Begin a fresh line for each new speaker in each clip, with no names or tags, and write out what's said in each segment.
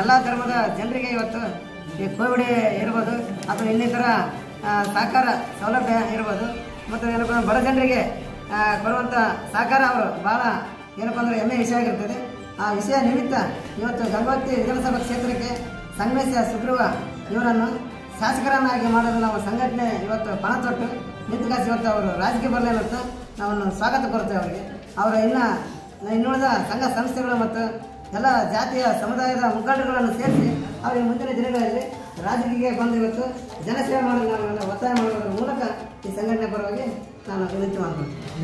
ಎಲ್ಲ ಧರ್ಮದ ಜನರಿಗೆ ಇವತ್ತು ಈ ಕೋವಿಡ್ ಇರ್ಬೋದು ಅಥವಾ ಇನ್ನಿತರ ಆ, ಸಹಕಾರ ಸೌಲಭ್ಯ ಇರ್ಬೋದು ಮತ್ತು ಏನಪ್ಪ ಅಂದ್ರೆ ಬಡ ಜನರಿಗೆ ಆ, ಕೊಡುವಂಥ ಸಹಕಾರ ಅವರು ಭಾಳ ಏನಪ್ಪ ಅಂದ್ರೆ ಹೆಮ್ಮೆ ವಿಷಯ ಆಗಿರ್ತದೆ ಆ ವಿಷಯ ನಿಮಿತ್ತ ಇವತ್ತು ಗಂಗಾವತಿ ವಿಧಾನಸಭಾ ಕ್ಷೇತ್ರಕ್ಕೆ ಸಂಗಮೇಶ ಸುಗ್ರೀವ ಇವರನ್ನು ಶಾಸಕರನ್ನಾಗಿ ಮಾಡಲು ನಾವು ಸಂಘಟನೆ ಇವತ್ತು ಪಣ ತೊಟ್ಟು ನಿಂತುಕಾಸಿ ಇವತ್ತು ಅವರು ರಾಜಕೀಯ ಬರಲಿ ಅಂತ ನಾವು ಸ್ವಾಗತ ಕೊಡ್ತೇವೆ ಅವರಿಗೆ ಅವರ ಇನ್ನು ಇನ್ನುಳಿದ ಸಂಘ ಸಂಸ್ಥೆಗಳು ಮತ್ತು ಎಲ್ಲ ಜಾತಿಯ ಸಮುದಾಯದ ಮುಖಂಡರುಗಳನ್ನು ಸೇರಿಸಿ ಅವರಿಗೆ ಮುಂದಿನ ದಿನಗಳಲ್ಲಿ ರಾಜಕೀಯ ಬಂದು ಇವತ್ತು ಜನಸೇವೆ ಮಾಡಲು ನಾನು ಒತ್ತಾಯ ಮಾಡುವುದರ ಮೂಲಕ ಈ ಸಂಘಟನೆ ಪರವಾಗಿ ನಾನು ವಿನಂತಿ ಮಾಡ್ತೀನಿ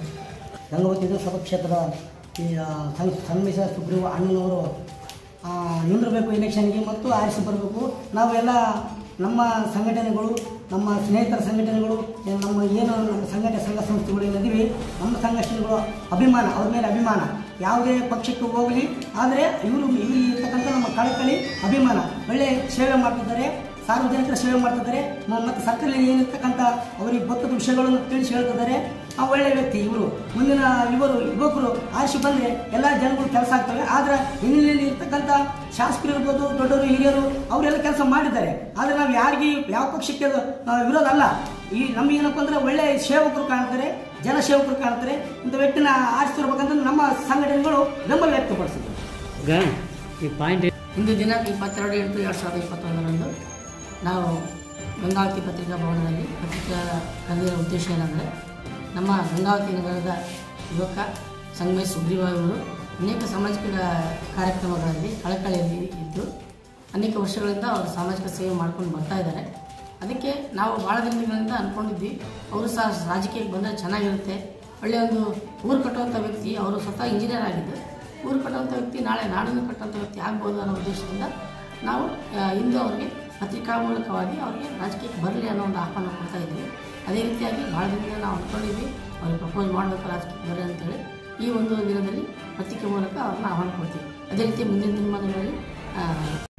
ಗಂಗಾವತಿ ವಿಧಾನಸಭಾ ಕ್ಷೇತ್ರದ ಈ ಆ, ಸಂ- ಸನ್ಮಿಷ ಸುಗ್ರೀವ ಅಣ್ಣನವರು ಆ, ನಿಂದಿರಬೇಕು ಇಲೆಕ್ಷನ್ಗೆ ಮತ್ತು ಆರಿಸಿ ಬರಬೇಕು ನಾವೆಲ್ಲ ನಮ್ಮ ಸಂಘಟನೆಗಳು ನಮ್ಮ ಸ್ನೇಹಿತರ ಸಂಘಟನೆಗಳು ಏನ್ ನಮ್ಮ ಏನು ನಮ್ಮ ಸಂಘಟನೆ ಸಂಘ ಸಂಸ್ಥೆಗಳು ಏನಿದ್ದೀವಿ ನಮ್ಮ ಸಂಘಟನೆಗಳು ಅಭಿಮಾನ ಅವ್ರ ಮೇಲೆ ಅಭಿಮಾನ ಯಾವುದೇ ಪಕ್ಷಕ್ಕೆ ಹೋಗಲಿ ಆದರೆ ಇವರು ಇವರು ಇರ್ತಕ್ಕಂಥ ನಮ್ಮ ಕಳಕಳಿ ಅಭಿಮಾನ ಒಳ್ಳೆ ಸೇವೆ ಮಾಡ್ತಿದ್ದಾರೆ ಸಾರ್ವಜನಿಕರ ಸೇವೆ ಮಾಡ್ತಿದ್ದಾರೆ ಮ- ಮತ್ತು ಸರ್ಕಾರದಲ್ಲಿ ಏನಿರ್ತಕ್ಕಂಥ ಅವರಿಗೆ ಗೊತ್ತದ ವಿಷಯಗಳನ್ನು ತಿಳಿಸಿ ಹೇಳ್ತಿದ್ದಾರೆ ಆ ಒಳ್ಳೆ ವ್ಯಕ್ತಿ ಇವರು ಮುಂದಿನ ಇವರು ಯುವಕರು ಆರಿಸಿ ಬಂದರೆ ಎಲ್ಲ ಜನಗಳು ಕೆಲಸ ಆಗ್ತವೆ ಆದರೆ ಹಿನ್ನೆಲೆಯಲ್ಲಿ ಇರ್ತಕ್ಕಂಥ ಶಾಸಕರು ಇರ್ಬೋದು ದೊಡ್ಡವರು ಹಿರಿಯರು ಅವರೆಲ್ಲ ಕೆಲಸ ಮಾಡಿದ್ದಾರೆ ಆದರೆ ನಾವು ಯಾರಿಗೆ ಯಾವ ಪಕ್ಷಕ್ಕೆ ಅದು, ಆ, ವಿರೋಧ ಅಲ್ಲ ಈ ನಮ್ಗೆ ಏನಪ್ಪ ಅಂದ್ರೆ ಒಳ್ಳೆ ಸೇವಕರು ಕಾಣ್ತಾರೆ ಜನ ಸೇವಕರು ಕಾಣ್ತಾರೆ ಇಂಥ ವ್ಯಕ್ತಿನ ಆರಿಸ್ತಿರ್ಬೇಕಂತ ನಮ್ಮ ಸಂಘಟನೆಗಳು ಬೆಂಬಲ ವ್ಯಕ್ತಪಡಿಸಿದ್ರು
ಈಗ ಈ ಪಾಯಿಂಟ್
ಇಂದು ದಿನಾಂಕ ಇಪ್ಪತ್ತೆರಡು ಎಂಟು ಎರಡು ಸಾವಿರದ ಇಪ್ಪತ್ತೊಂದರಂದು ನಾವು ಗಂಗಾವತಿ ಪತ್ರಿಕಾ ಭವನದಲ್ಲಿ ಪತ್ರಿಕಾ ಕರೆದಿರೋ ಉದ್ದೇಶ ಏನಂದರೆ ನಮ್ಮ ಗಂಗಾವತಿ ನಗರದ ಯುವಕ ಸಂಗಮೇಶ್ ಸುಗ್ರೀವ ಇವರು ಅನೇಕ ಸಾಮಾಜಿಕ ಕಾರ್ಯಕ್ರಮಗಳಲ್ಲಿ ಕಳಕಳಿಯಲ್ಲಿ ಇದ್ದು ಅನೇಕ ವರ್ಷಗಳಿಂದ ಅವರು ಸಾಮಾಜಿಕ ಸೇವೆ ಮಾಡ್ಕೊಂಡು ಬರ್ತಾ ಇದ್ದಾರೆ ಅದಕ್ಕೆ ನಾವು ಭಾಳ ದಿನಗಳಿಂದ ಅಂದ್ಕೊಂಡಿದ್ವಿ ಅವರು ಸಹ ರಾಜಕೀಯಕ್ಕೆ ಬಂದರೆ ಚೆನ್ನಾಗಿರುತ್ತೆ ಒಳ್ಳೆಯ ಒಂದು ಊರು ಕಟ್ಟುವಂಥ ವ್ಯಕ್ತಿ ಅವರು ಸ್ವತಃ ಇಂಜಿನಿಯರ್ ಆಗಿದ್ದು ಊರು ಕಟ್ಟುವಂಥ ವ್ಯಕ್ತಿ ನಾಳೆ ನಾಡನ್ನು ಕಟ್ಟುವಂಥ ವ್ಯಕ್ತಿ ಆಗ್ಬೋದು ಅನ್ನೋ ಉದ್ದೇಶದಿಂದ ನಾವು ಆ, ಇಂದು ಅವರಿಗೆ ಪತ್ರಿಕಾ ಮೂಲಕವಾಗಿ ಅವರಿಗೆ ರಾಜಕೀಯಕ್ಕೆ ಬರಲಿ ಅನ್ನೋ ಒಂದು ಆಹ್ವಾನ ಕೊಡ್ತಾ ಇದ್ವಿ ಅದೇ ರೀತಿಯಾಗಿ ಭಾಳ ದಿನದಿಂದ ನಾವು ಅಂದ್ಕೊಂಡಿದ್ವಿ ಅವ್ರಿಗೆ ಪ್ರಪೋಸ್ ಮಾಡಬೇಕು ರಾಜಕೀಯಕ್ಕೆ ಬರ್ರಿ ಅಂತೇಳಿ ಈ ಒಂದು ದಿನದಲ್ಲಿ ಪತ್ರಿಕೆ ಮೂಲಕ ಅವ್ರನ್ನ ಆಹ್ವಾನ ಕೊಡ್ತೀವಿ ಅದೇ ರೀತಿ ಮುಂದಿನ ದಿನಮಾನಗಳಲ್ಲಿ ಆ,